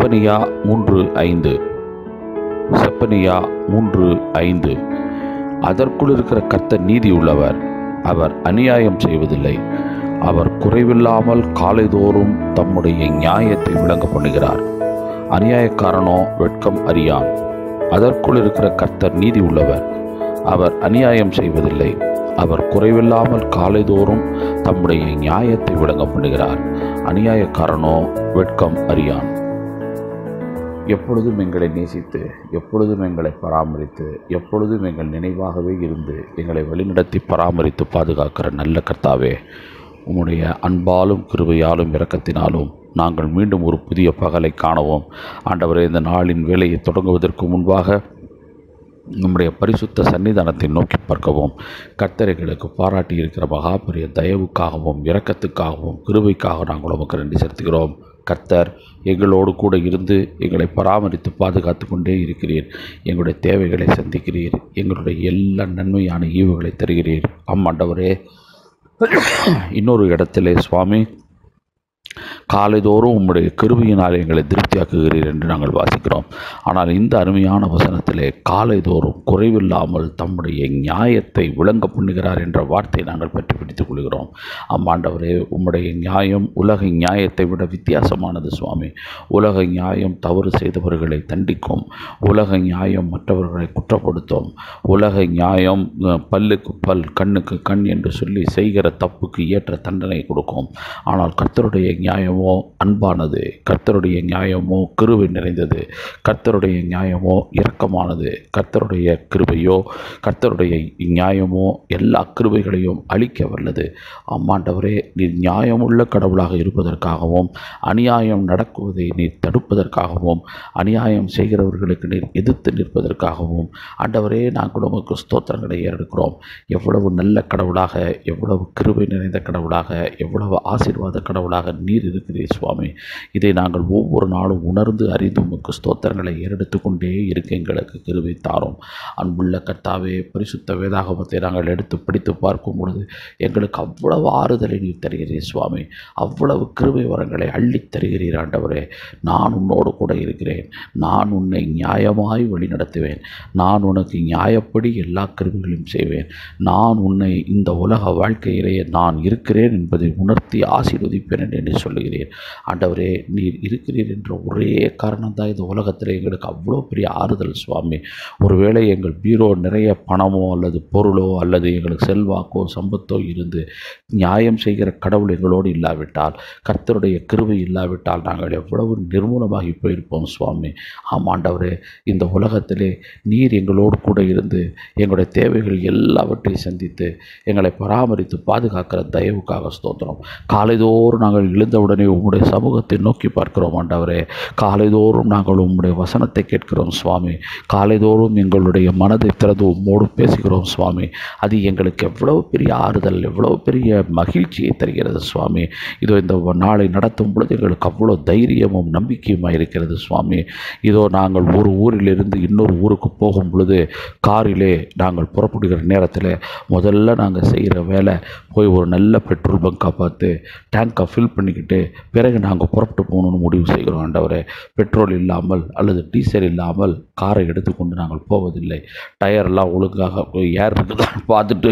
செப்பனியா மூன்று ஐந்து செப்பனியா மூன்று ஐந்து அதற்குள் இருக்கிற கர்த்தர் நீதி உள்ளவர் அவர் அநியாயம் செய்வதில்லை அவர் குறைவில்லாமல் காலைதோறும் தம்முடைய நியாயத்தை விளங்க பண்ணுகிறார் அநியாயக்காரனோ வெட்கம் அறியான் அதற்குள் இருக்கிற கர்த்தர் நீதி உள்ளவர் அவர் அநியாயம் செய்வதில்லை அவர் குறைவில்லாமல் காலைதோறும் தம்முடைய நியாயத்தை விளங்க பண்ணுகிறார் அநியாயக்காரனோ வெட்கம் அறியான் எப்பொழுதும் எங்களை நேசித்து எப்பொழுதும் எங்களை பராமரித்து எப்பொழுதும் எங்கள் நினைவாகவே இருந்து எங்களை வழிநடத்தி பராமரித்து பாதுகாக்கிற நல்ல கர்த்தாவே உம்முடைய அன்பாலும் கிருபையாலும் இரக்கத்தினாலும் நாங்கள் மீண்டும் ஒரு புதிய பகலை காணவும் ஆண்டவரே இந்த நாளின் வேலையை தொடங்குவதற்கு முன்பாக நம்முடைய பரிசுத்த சன்னிதானத்தை நோக்கி பார்க்கவும் கர்த்தரைகளுக்கு பாராட்டி இருக்கிற மகாபெரிய தயவுக்காகவும் இரக்கத்துக்காகவும் கிருபைக்காக நாங்கள் உமக்கு நன்றி செலுத்துகிறோம் கர்த்தர் எங்களோடு கூட இருந்து எங்களை பராமரித்து பாதுகாத்து கொண்டே இருக்கிறீர் எங்களுடைய தேவைகளை சந்திக்கிறீர் எங்களுடைய எல்லா நன்மையான ஈவுகளை தருகிறீர் அம்மாண்டவரே இன்னொரு இடத்திலே சுவாமி காலைதோறும் உம்முடைய கிருபையினால் எங்களை திருப்தியாக்குகிறீர் என்று நாங்கள் வாசிக்கிறோம் ஆனால் இந்த அருமையான வசனத்திலே காலைதோறும் குறைவில்லாமல் தம்முடைய நியாயத்தை விளங்க பண்ணுகிறார் என்ற வார்த்தையை நாங்கள் பற்றி பிடித்துக் கொள்கிறோம் அம்மாண்டவரே உம்முடைய நியாயம் உலக நியாயத்தை விட வித்தியாசமானது சுவாமி உலக நியாயம் தவறு செய்தவர்களை தண்டிக்கும் உலக நியாயம் மற்றவர்களை குற்றப்படுத்தும் உலக நியாயம் அஹ், பல்லுக்கு பல் கண்ணுக்கு கண் என்று சொல்லி செய்கிற தப்புக்கு ஏற்ற தண்டனை கொடுக்கும் ஆனால் கர்த்தருடைய நியாயமோ அன்பானது கர்த்தருடைய நியாயமோ கிருபை நிறைந்தது கர்த்தருடைய நியாயமோ இரக்கமானது கர்த்தருடைய கிருபையோ கர்த்தருடைய நியாயமோ எல்லா கிருபைகளையும் அழிக்க வல்லது அம்மாண்டவரே நீர் நியாயமுள்ள கடவுளாக இருப்பதற்காகவும் அநியாயம் நடக்குவதை நீர் தடுப்பதற்காகவும் அநியாயம் செய்கிறவர்களுக்கு நீர் எதிர்த்து நிற்பதற்காகவும் ஆண்டவரே நாங்கள் உமக்கு ஸ்தோத்திரங்களை ஏறெடுக்கிறோம் எவ்வளவு நல்ல கடவுளாக எவ்வளவு கிருபை நிறைந்த கடவுளாக எவ்வளவு ஆசீர்வாத கடவுளாக நீர் இருக்கிறீர் சுவாமி இதை நாங்கள் ஒவ்வொரு நாளும் உணர்ந்து அறிந்து உமக்கு ஸ்தோத்திரங்களை ஏறெடுத்து கொண்டே இருக்க எங்களுக்கு கிருபை தாரும் அன்புள்ள கர்த்தாவே பரிசுத்த வேதாகமத்தை நாங்கள் எடுத்து படித்து பார்க்கும் பொழுது எங்களுக்கு அவ்வளவு ஆறுதலை நீர் தருகிறீர் சுவாமி அவ்வளவு கிருபை வரங்களை அள்ளித் தருகிறீர் ஆண்டவரே நான் உன்னோடு கூட இருக்கிறேன் நான் உன்னை நியாயமாய் வழிநடத்துவேன் நான் உனக்கு நியாயப்படி எல்லா கிருபைகளையும் செய்வேன் நான் உன்னை இந்த உலக வாழ்க்கையிலேயே நான் இருக்கிறேன் என்பதை உணர்த்தி ஆசீர்வதிப்பேன் என்று சொல்லுகிறேன் ஆண்டவரே நீர் இருக்கிறீர் என்ற ஒரே காரணம் தான் இந்த உலகத்தில் எங்களுக்கு அவ்வளோ பெரிய ஆறுதல் சுவாமி ஒருவேளை எங்கள் பீரோ நிறைய பணமோ அல்லது பொருளோ அல்லது எங்களுக்கு செல்வாக்கோ சம்பத்தோ இருந்து நியாயம் செய்கிற கடவுள் எங்களோடு இல்லாவிட்டால் கர்த்தருடைய கிருபை இல்லாவிட்டால் நாங்கள் எவ்வளவு நிர்மூலமாகி போயிருப்போம் சுவாமி ஆமாண்டவரே இந்த உலகத்திலே நீர் எங்களோடு கூட இருந்து எங்களுடைய தேவைகள் எல்லாவற்றையும் சந்தித்து எங்களை பராமரித்து பாதுகாக்கிற தயவுக்காக ஸ்தோத்திரம் காலைதோறும் நாங்கள் எழுந்தவுடனே உம்முடைய சமூகத்தை நோக்கி பார்க்கிறோம் ஆண்டவரே காலைதோறும் நாங்கள் உம்முடைய வசனத்தை கேட்கிறோம் சுவாமி காலைதோறும் எங்களுடைய மனதை திறந்து உம்மோடு பேசுகிறோம் சுவாமி அது எங்களுக்கு எவ்வளவு பெரிய ஆறுதல் எவ்வளவு பெரிய மகிழ்ச்சியை தருகிறது சுவாமி இதோ இந்த நாளை நடத்தும் பொழுது எங்களுக்கு அவ்வளோ தைரியமும் நம்பிக்கையுமாக இருக்கிறது சுவாமி இதோ நாங்கள் ஒரு ஊரிலிருந்து இன்னொரு ஊருக்கு போகும் பொழுது காரிலே நாங்கள் புறப்படுகிற நேரத்தில் முதல்ல நாங்கள் செய்கிற வேலை போய் ஒரு நல்ல பெட்ரோல் பங்காக பார்த்து டேங்கை ஃபில் பண்ணிக்கிட்டு பிறகு நாங்கள் புறப்பட்டு போகணும்னு முடிவு செய்கிறோம் ஆண்டவரே பெட்ரோல் இல்லாமல் அல்லது டீசல் இல்லாமல் காரை எடுத்துக்கொண்டு நாங்கள் போவதில்லை டயர்லாம் ஒழுங்காக ஏர் இருக்குதான்னு பார்த்துட்டு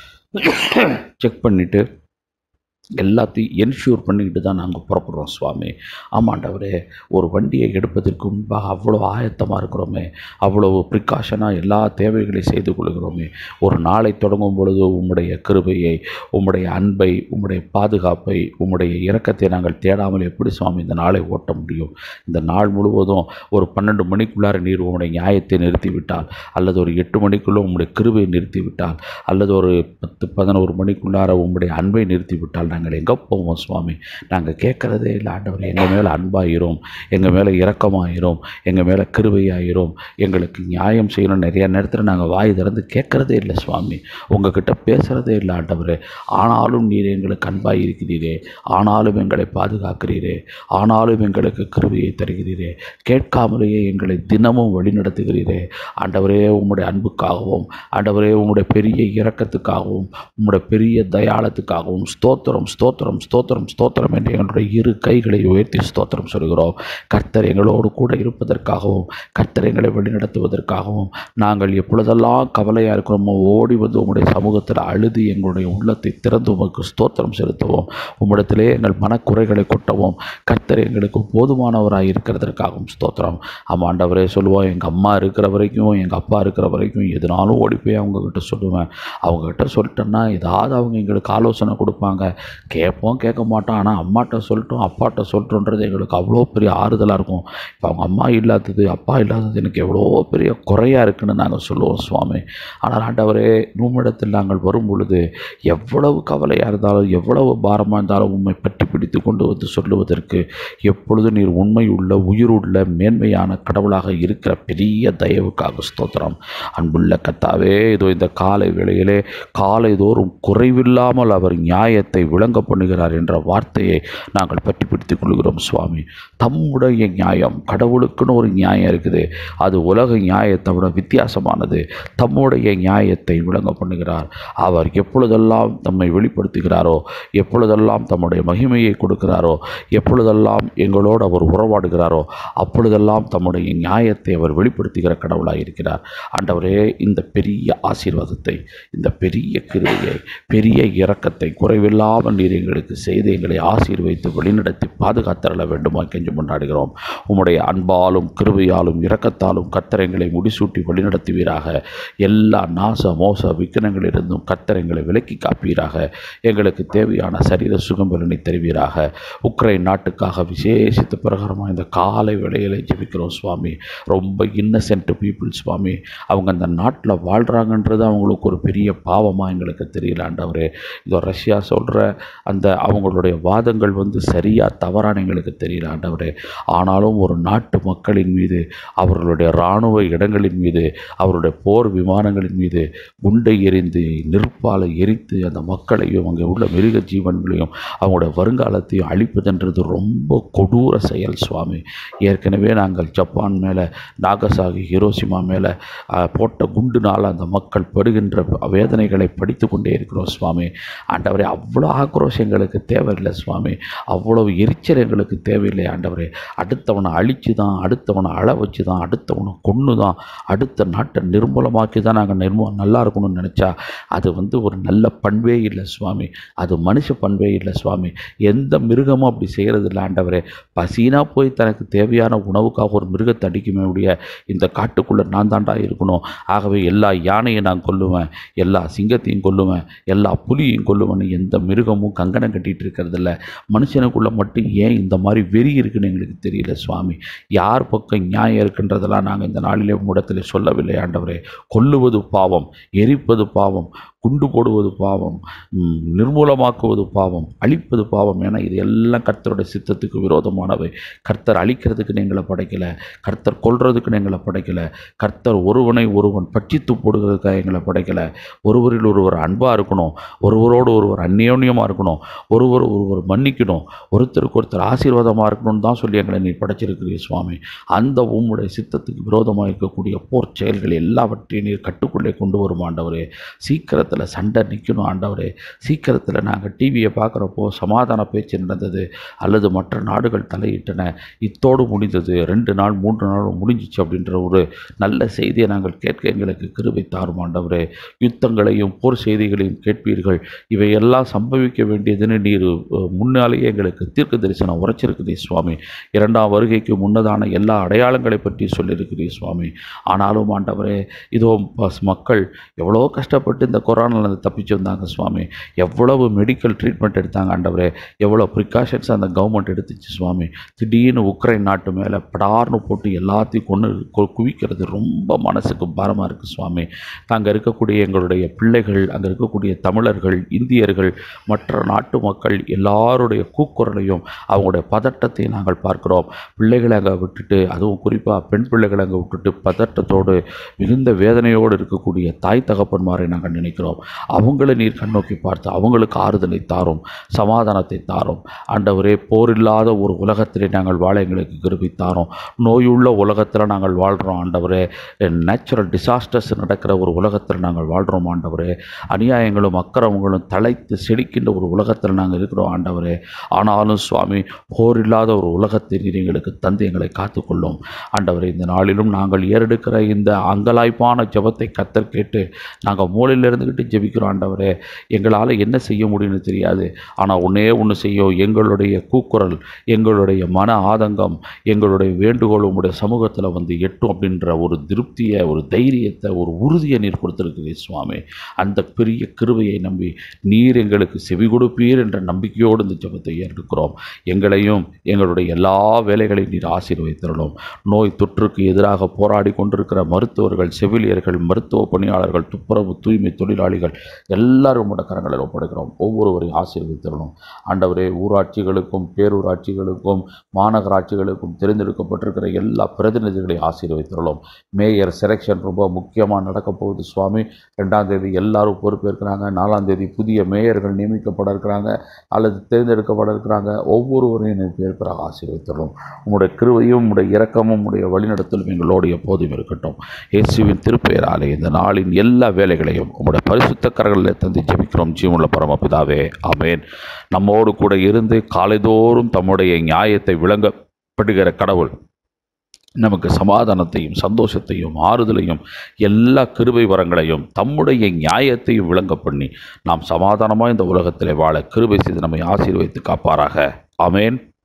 செக் பண்ணிவிட்டு எல்லாத்தையும் என்ஷூர் பண்ணிக்கிட்டு தான் நாங்கள் புறப்படுறோம் சுவாமி ஆமாண்டவரே ஒரு வண்டியை எடுப்பதற்கு முன்பாக அவ்வளோ ஆயத்தமாக இருக்கிறோமே அவ்வளவு ப்ரிகாஷனாக எல்லா தேவைகளையும் செய்து கொள்கிறோமே ஒரு நாளை தொடங்கும் பொழுது உம்முடைய கிருபையை உம்முடைய அன்பை உம்முடைய பாதுகாப்பை உம்முடைய இரக்கத்தை நாங்கள் தேடாமல் எப்படி சுவாமி இந்த நாளை ஓட்ட முடியும் இந்த நாள் முழுவதும் ஒரு பன்னெண்டு மணிக்குள்ளார நீர் உம்முடைய நியாயத்தை நிறுத்திவிட்டால் அல்லது ஒரு எட்டு மணிக்குள்ளே உம்முடைய கிருபையை நிறுத்திவிட்டால் அல்லது ஒரு பத்து பதினோரு மணிக்குள்ளார உம்முடைய அன்பை நிறுத்திவிட்டால் நாங்கள் எங்கே போவோம் சுவாமி நாங்கள் கேட்குறதே இல்லை ஆண்டவர் எங்கள் மேலே அன்பாயிரும் எங்கள் மேலே இரக்கமாயிரும் எங்கள் மேலே கிருபையாயிரும் எங்களுக்கு நியாயம் செய்யணும் நிறைய நேரத்தில் நாங்கள் வாய் திறந்து கேட்குறதே இல்லை சுவாமி உங்ககிட்ட பேசுகிறதே இல்லை ஆண்டவரே ஆனாலும் நீர் எங்களுக்கு அன்பாய் இருக்கிறீரே ஆனாலும் எங்களை பாதுகாக்கிறீரே ஆனாலும் எங்களுக்கு கிருபையை தருகிறீரே கேட்காமலேயே எங்களை தினமும் வழிநடத்துகிறீரே ஆண்டவரே உம்முடைய அன்புக்காகவும் ஆண்டவரே உம்முடைய பெரிய இரக்கத்துக்காகவும் உம்முடைய பெரிய தயாளத்துக்காகவும் ஸ்தோத்திரம் ஸ்தோத்திரம் ஸ்தோத்திரம் ஸ்தோத்திரம் ஸ்தோத்திரம் என்று எங்களுடைய இரு கைகளை உயர்த்தி ஸ்தோத்திரம் சொல்கிறோம் கர்த்தர் எங்களோடு கூட இருப்பதற்காகவும் கர்த்தர் எங்களை வழிநடத்துவதற்காகவும் நாங்கள் எப்பொழுதெல்லாம் கவலையாக இருக்கிறோமோ ஓடி வந்து உம்முடைய சமூகத்தில் அழுது எங்களுடைய உள்ளத்தை திறந்து உமக்கு ஸ்தோத்திரம் செலுத்துவோம் உம்மிடத்திலே எங்கள் மனக்குறைகளை கொட்டவும் கர்த்தர் எங்களுக்கு போதுமானவராக இருக்கிறதற்காகவும் ஸ்தோத்திரம் ஆமாம் ஆண்டவரே சொல்லுவோம் எங்கள் அம்மா இருக்கிற வரைக்கும் எங்கள் அப்பா இருக்கிற வரைக்கும் எதுனாலும் ஓடி போய் அவங்கக்கிட்ட சொல்லுவேன் அவங்கக்கிட்ட சொல்லிட்டேன்னா ஏதாவது அவங்க எங்களுக்கு ஆலோசனை கொடுப்பாங்க கேட்போம் கேட்க மாட்டோம் ஆனால் அம்மாட்ட சொல்லட்டும் அப்பாட்ட சொல்லட்டுன்றது எங்களுக்கு அவ்வளோ பெரிய ஆறுதலாக இருக்கும் இப்போ அவங்க அம்மா இல்லாதது அப்பா இல்லாதது எனக்கு எவ்வளோ பெரிய குறையாக இருக்குன்னு நாங்கள் சொல்லுவோம் சுவாமி ஆனால் ஆண்டவரே உம்மிடத்தில் நாங்கள் வரும் பொழுது எவ்வளவு கவலையாக இருந்தாலும் எவ்வளவு பாரமாக இருந்தாலும் உண்மை பற்றி பிடித்து கொண்டு வந்து சொல்லுவதற்கு எப்பொழுது நீர் உண்மை உள்ள உயிருள்ள மேன்மையான கடவுளாக இருக்கிற பெரிய தயவுக்காக ஸ்தோத்திரம் அன்புள்ள கத்தாவே இதோ இந்த காலை வேளையிலே காலைதோறும் குறைவில்லாமல் அவர் நியாயத்தை விளங்க பண்ணுகிறார் என்ற வார்த்தையை நாங்கள் பற்றி பிடித்துக் கொள்கிறோம் சுவாமி தம்முடைய நியாயம் கடவுளுக்குன்னு ஒரு நியாயம் இருக்குது அது உலக நியாயத்தை விட வித்தியாசமானது தம்முடைய நியாயத்தை விளங்க பண்ணுகிறார் அவர் எப்பொழுதெல்லாம் தம்மை வெளிப்படுத்துகிறாரோ எப்பொழுதெல்லாம் தம்முடைய மகிமையை கொடுக்கிறாரோ எப்பொழுதெல்லாம் எங்களோடு அவர் உறவாடுகிறாரோ அப்பொழுதெல்லாம் தம்முடைய நியாயத்தை அவர் வெளிப்படுத்துகிற கடவுளாக இருக்கிறார் ஆண்டவரே இந்த பெரிய ஆசீர்வாதத்தை இந்த பெரிய கிருபையை பெரிய இரக்கத்தை குறைவில்லாமல் நீர் எங்களுக்கு செய்து எங்களை ஆசீர்வைத்து வழிநடத்தி பாதுகாத்தரல வேண்டுமா கெஞ்சு கொண்டாடுகிறோம் உம்முடைய அன்பாலும் கிருபையாலும் இரக்கத்தாலும் கத்தரங்களை முடிசூட்டி வழிநடத்துவீராக எல்லா நாச மோச விக்கினங்களிலிருந்தும் கத்தரங்களை விலக்கி காப்பீராக எங்களுக்கு தேவையான சரீர சுகம்பலனை தருவீராக உக்ரைன் நாட்டுக்காக விசேஷித்த பிரகாரமாக இந்த காலை வேளையில ஜெபிக்கிறோம் சுவாமி ரொம்ப இன்னசென்ட் பீப்புள் சுவாமி அவங்க அந்த நாட்டில் வாழ்கிறாங்கன்றது அவங்களுக்கு ஒரு பெரிய பாவமாக எங்களுக்கு தெரியல ஆண்டவரே இதோ ரஷ்யா சொல்கிற அந்த அவங்களுடைய வாதங்கள் வந்து சரியாக தவறான எங்களுக்கு தெரியல ஆண்டவரே ஆனாலும் ஒரு நாட்டு மக்களின் மீது அவர்களுடைய இராணுவ இடங்களின் மீது அவருடைய போர் விமானங்களின் மீது குண்டை எறிந்து நெருப்பால் எரித்து அந்த மக்களையும் அங்கே உள்ள மிருக ஜீவன்களையும் அவங்களுடைய வருங்காலத்தையும் அழிப்பதுன்றது ரொம்ப கொடூர செயல் சுவாமி ஏற்கனவே நாங்கள் ஜப்பான் மேலே நாகசாகி ஹிரோசிமா மேலே போட்ட குண்டுனால் அந்த மக்கள் படுகின்ற வேதனைகளை படித்து கொண்டே இருக்கிறோம் சுவாமி ஆண்டவரே அவ்வளோ ஆக்ரோஷம் எங்களுக்கு தேவையில்லை சுவாமி அவ்வளவு எரிச்சல் எங்களுக்கு தேவையில்லை ஆண்டவரே அடுத்தவனை அழிச்சு தான் அடுத்தவனை அழ வச்சு தான் அடுத்தவனை கொன்று தான் அடுத்த நாட்டை நிர்மூலமாக்கி தான் நாங்கள் நிர்மூ நல்லா இருக்கணும்னு நினச்சா அது வந்து ஒரு நல்ல பண்பே இல்லை சுவாமி அது மனுஷ பண்பே இல்லை சுவாமி எந்த மிருகமும் அப்படி செய்கிறது இல்லை ஆண்டவரே பசினா போய் தனக்கு தேவையான உணவுக்காக ஒரு மிருகத்தை அடிக்குமே உடைய இந்த காட்டுக்குள்ளே நான் தாண்டா இருக்கணும் ஆகவே எல்லா யானையும் நான் கொல்லுவேன் எல்லா சிங்கத்தையும் கொல்லுவேன் எல்லா புலியையும் கொல்லுவேன்னு எந்த மிருகமும் கங்கணம் கட்டிகிட்டு இருக்கிறதில்ல மனுஷனுக்குள்ளே மட்டும் ஏன் இந்த மாதிரி வெறி இருக்குன்னு எங்களுக்கு தெரியல சுவாமி யார் பக்கம் நியாயம் இருக்குன்றதெல்லாம் நாங்கள் இந்த நாளிலே முடத்தில் சொல்லவில்லை ஆண்டவரே கொல்லுவது பாவம் எரிப்பது பாவம் குண்டு போடுவது பாவம் ம், நிர்மூலமாக்குவது பாவம் அழிப்பது பாவம் என இது எல்லாம் கர்த்தருடைய சித்தத்துக்கு விரோதமானவை கர்த்தர் அழிக்கிறதுக்கு எங்களை படைக்கலை கர்த்தர் கொல்றதுக்கு எங்களை படைக்கலை கர்த்தர் ஒருவனை ஒருவன் பட்சித்து போடுகிறதுக்காக எங்களை படைக்கலை ஒருவரில் ஒருவர் அன்பாக இருக்கணும் ஒருவரோடு ஒருவர் அந்யோன்யமாக இருக்கணும் ஒருவர் ஒருவர் மன்னிக்கணும் ஒருத்தருக்கு ஒருத்தர் ஆசீர்வாதமாக இருக்கணும்னு தான் சொல்லி எங்களை நீ படைச்சிருக்கிறீர் சுவாமி அந்த உம்முடைய சித்தத்துக்கு விரோதமாக இருக்கக்கூடிய போர் செயல்கள் எல்லாவற்றையும் நீர் கட்டுக்குள்ளே கொண்டு வரும் ஆண்டவரே சீக்கிரத்தில் சண்டை நிற்கணும் ஆண்டவரே சீக்கிரத்தில் நாங்கள் டிவியை பார்க்குறப்போ சமாதான பேச்சு நடந்தது அல்லது மற்ற நாடுகள் தலையிட்டன இத்தோடு முடிந்தது ரெண்டு நாள் மூன்று நாள் முடிஞ்சிச்சு அப்படின்ற ஒரு நல்ல செய்தியை நாங்கள் கேட்க எங்களுக்கு கிருபை தாரும் ஆண்டவரே யுத்தங்களையும் போர் செய்திகளையும் கேட்பீர்கள் இவையெல்லாம் சம்பவிக்க வேண்டியதுன்னு நீர் அஹ், முன்னாலேயே எங்களுக்கு தீர்க்க தரிசனம் உரைச்சிருக்குதே சுவாமி இரண்டாம் வருகைக்கு முன்னதான எல்லா அடையாளங்களை பற்றி சொல்லியிருக்கிறீர் சுவாமி ஆனாலும் ஆண்டவரே இதோ பஸ் மக்கள் எவ்வளோ கஷ்டப்பட்டு இந்த கொரோனாலேருந்து தப்பிச்சு வந்தாங்க சுவாமி எவ்வளவு மெடிக்கல் ட்ரீட்மெண்ட் எடுத்தாங்க ஆண்டவரே எவ்வளோ ப்ரிகாஷன்ஸ் அந்த கவர்மெண்ட் எடுத்துச்சு சுவாமி திடீர்னு உக்ரைன் நாட்டு மேலே படார்னு போட்டு எல்லாத்தையும் கொண்டு கு- குவிக்கிறது ரொம்ப மனசுக்கு பாரமாக இருக்குது சுவாமி அங்கே இருக்கக்கூடிய எங்களுடைய பிள்ளைகள் அங்கே இருக்கக்கூடிய தமிழர்கள் இந்தியர்கள் மற்ற நாட்டு மக்கள் எல்லாருடைய கூக்குரலையும் அவங்களுடைய பதட்டத்தை நாங்கள் பார்க்கிறோம் பிள்ளைகளை அங்கே விட்டுட்டு அதுவும் குறிப்பாக பெண் பிள்ளைகளை அங்கே விட்டுட்டு பதட்டத்தோடு மிகுந்த வேதனையோடு இருக்கக்கூடிய தாய் தகப்பன்மாரை நாங்கள் நினைக்கிறோம் அவங்கள நீர் கண்ணோக்கி பார்த்து அவங்களுக்கு ஆறுதலை தாரும் சமாதானத்தை தாரும் ஆண்டவரே போரில்லாத ஒரு உலகத்திலே நாங்கள் வாழ எங்களுக்கு கிருபை தாரும் நோயுள்ள உலகத்தில் நாங்கள் வாழ்கிறோம் ஆண்டவரே நேச்சுரல் டிசாஸ்டர்ஸ் நடக்கிற ஒரு உலகத்தில் நாங்கள் வாழ்கிறோம் ஆண்டவரே அநியாயங்களும் அக்கிரமங்களும் தலைத்து செழிக்கின்ற ஒரு உலகத்தில் நாங்கள் இருக்கிறோம் ஆண்டவரே ஆனாலும் சுவாமி போர் இல்லாத ஒரு உலகத்தை நீர் எங்களுக்கு தந்து எங்களை காத்துக்கொள்ளும் ஆண்டவரே இந்த நாளிலும் நாங்கள் ஏறெடுக்கிற இந்த அங்கலாய்ப்பான ஜெபத்தை கத்தர் கேட்டு நாங்கள் மூலையில் இருந்துக்கிட்டு ஜெபிக்கிறோம் ஆண்டவரே எங்களால் என்ன செய்ய முடியும்னு தெரியாது ஆனால் ஒன்றே ஒன்று செய்யும் எங்களுடைய கூக்குரல் எங்களுடைய மன ஆதங்கம் எங்களுடைய வேண்டுகோள் உங்களுடைய சமூகத்தில் வந்து எட்டும் அப்படின்ற ஒரு திருப்தியை ஒரு தைரியத்தை ஒரு உறுதியை நீர் கொடுத்துருக்குறீர் சுவாமி அந்த பெரிய கிருபையை நம்பி நீர் எங்களுக்கு செவி கொடுப்பீர் என்ற நம்பிக்கையோடு இந்த ஜெபத்தை ஏற்கிறோம் எங்களையும் எங்களுடைய எல்லா வேலைகளையும் நீர் ஆசீர்வதித்தரணும் நோய் தொற்றுக்கு எதிராக போராடி கொண்டிருக்கிற மருத்துவர்கள் செவிலியர்கள் மருத்துவ பணியாளர்கள் துப்புரவு தூய்மை தொழிலாளிகள் எல்லாரும் உங்களோட கரங்களில் ஒப்படைக்கிறோம் ஒவ்வொருவரையும் ஆசீர்வதித்தரணும் ஆண்டவரே ஊராட்சிகளுக்கும் பேரூராட்சிகளுக்கும் மாநகராட்சிகளுக்கும் தேர்ந்தெடுக்கப்பட்டிருக்கிற எல்லா பிரதிநிதிகளையும் ஆசீர்வதித்தரணும் மேயர் செலெக்ஷன் ரொம்ப முக்கியமாக நடக்க போகுது சுவாமி ரெண்டாம் தேதி எல்லாரும் பொறுப்பேற்கிறாங்க நாலாம் தேதி புதிய மேயர்கள் நியமிக்கப்பட இருக்கிறாங்க அல்லது தேர்ந்தெடுக்கப்பட இருக்கிறாங்க ஒவ்வொருவரையும் நினைப்பேற்கிறாக ஆசீர்வதித்தரணும் உங்களுடைய கிருவையும் உங்களுடைய இரக்கமும் உங்களுடைய வழிநடத்தலும் எங்களோடு எப்போதும் இருக்கட்டும் இயேசுவின் திருப்பெயராலே இந்த நாளின் எல்லா வேலைகளையும் உங்களுடைய பரிசுத்த கரங்களில் தந்து ஜெபிக்கிறோம் ஜீவனுள்ள பரமபிதாவே ஆமென் நம்மோடு கூட இருந்து காலைதோறும் தம்முடைய நியாயத்தை விளங்கப்படுகிற கடவுள் நமக்கு சமாதானத்தையும் சந்தோஷத்தையும் ஆறுதலையும் எல்லா கிருபை வரங்களையும் தம்முடைய நியாயத்தையும் விளங்க பண்ணி நாம் சமாதானமாக இந்த உலகத்திலே வாழ கிருபை செய்து நம்மை ஆசீர்வதித்து காப்பாராக ஆமென்